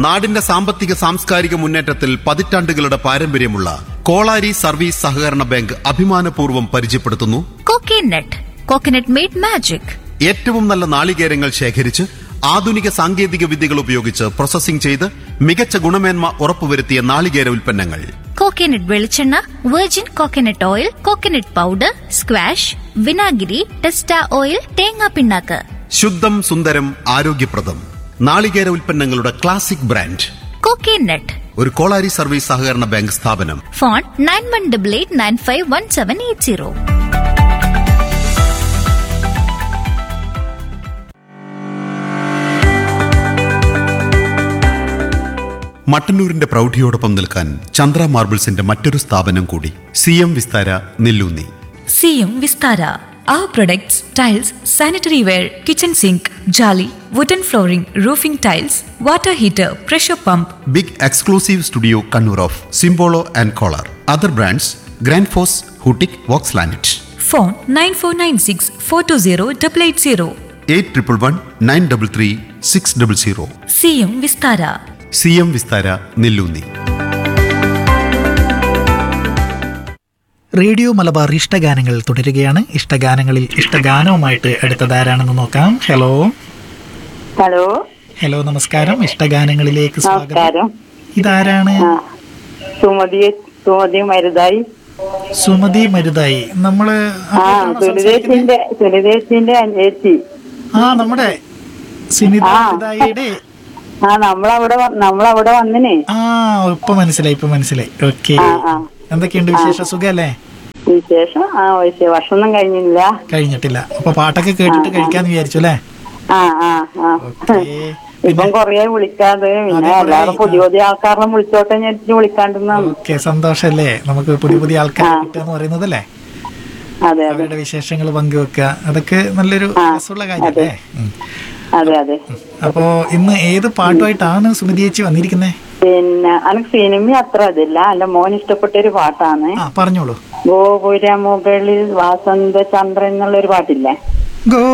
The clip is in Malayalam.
നാടിന്റെ സാമ്പത്തിക സാംസ്കാരിക മുന്നേറ്റത്തിൽ പതിറ്റാണ്ടുകളുടെ പാരമ്പര്യമുള്ള കോളാരി സർവീസ് സഹകരണ ബാങ്ക് അഭിമാനപൂർവ്വം പരിചയപ്പെടുത്തുന്നു കോക്കനട്ട് കോക്കനട്ട് മെയ്ഡ് മാജിക് ഏറ്റവും നല്ല നാളികേരങ്ങൾ ശേഖരിച്ച് ആധുനിക സാങ്കേതിക വിദ്യകൾ ഉപയോഗിച്ച് പ്രോസസ്സിംഗ് ചെയ്ത് മികച്ച ഗുണമേന്മ ഉറപ്പുവരുത്തിയ നാളികേര ഉൽപ്പന്നങ്ങൾ കോക്കനട്ട് വെളിച്ചെണ്ണ virgin coconut oil coconut powder squash വിനാഗിരി ടെസ്റ്റ ഓയിൽ തേങ്ങാ പിണ്ണാക്ക് ശുദ്ധം സുന്ദരം ആരോഗ്യപ്രദം നാളികേര ഉൽപ്പന്നങ്ങളുടെ ക്ലാസിക് ബ്രാൻഡ് കോക്കനട്ട് ഒരു കോളാരി സർവീസ് സഹകരണ ബാങ്ക് സ്ഥാപനം phone nine one double eight nine five one seven eight zero മട്ടന്നൂരിന്റെ പ്രൗഢിയോടൊപ്പം നിൽക്കാൻ ചന്ദ്ര മാർബിൾസിന്റെ മറ്റൊരു സ്ഥാപനം കൂടി സി എം വിസ്താര നെല്ലൂന്നി സിയും Vistara Our products, tiles, sanitary ware, kitchen sink, jolly, wooden flooring, roofing tiles, water heater, pressure pump, big exclusive studio Kannur of Simpolo and Kohler other brands Grundfos ഹൂട്ടിക് വോക്സ് ലാനറ്റ് phone 9496 420 880. Eight triple one nine double three six double zero സിയും Vistara C M Vistara Nellunni radio Malabar ഇഷ്ടഗാനങ്ങൾ തുടരുകയാണ് ഇഷ്ടഗാനങ്ങളിൽ ഇഷ്ടഗാനവുമായിട്ട് അടുത്തതാരാണെന്ന് നോക്കാം ഹലോ ഹലോ ഹലോ നമസ്കാരം ഇഷ്ടഗാനങ്ങളിലേക്ക് സ്വാഗതം നമസ്കാരം ഇതാരാണ് ആ സുമതി സുമതി മരുതായി സുമതി മരുതായി നമ്മള് ആ സുനിതേശിന്റെ സുനിതേശിന്റെ അഞ്ചേച്ചി ആ നമ്മുടെ സുനിത ആ. മരുതായിയുടെ ആ നമ്മളവിടെ വ- നമ്മളവിടെ വന്നിനെ ആ ഇപ്പൊ മനസ്സിലായി ഇപ്പൊ മനസ്സിലായി ഓക്കെ ആ ആ എന്തൊക്കെയുണ്ട് വിശേഷ സുഖല്ലേ വിശേഷം ആ വിശേ ഭക്ഷണം കഴിഞ്ഞില്ല കഴിഞ്ഞിട്ടില്ല അപ്പൊ പാട്ടൊക്കെ കേട്ടിട്ട് കഴിക്കാന്ന് വിചാരിച്ചു അല്ലേ ആ ആ ആ ഓക്കേ. ഇപ്പം കൊറേ വിളിക്കാതെ പിന്നെ അതെ, കുറേ എല്ലാവരും ആയി. പുതിയ പുതിയ ആൾക്കാരെ വിളിച്ചോട്ടെ ഞാൻ വിളിക്കാണ്ടെന്നാണ് ഓക്കെ സന്തോഷല്ലേ നമുക്ക് പുതിയ പുതിയ ആൾക്കാരെ കിട്ടുക എന്ന് പറയുന്നതല്ലേ അതെ അതെ അവരുടെ വിശേഷങ്ങൾ പങ്കുവെക്കുക അതൊക്കെ നല്ലൊരു ആ, രസമുള്ള കാര്യല്ലേ ഉം. അതെ അതെ അപ്പോ ഇന്ന് ഏത് പാട്ടുമായിട്ടാണ് സുമതി ചേച്ചി വന്നിരിക്കുന്നത് പിന്നെ എനിക്ക് സിനിമ അത്ര അതില്ല അല്ല മോൻ ഇഷ്ടപ്പെട്ട ഒരു പാട്ടാണ് ആ പറഞ്ഞോളൂ ഗോപുരമുകളിൽ വാസന്ത ചന്ദ്രൻ എന്നുള്ളൊരു പാട്ടില്ലേ ഗോ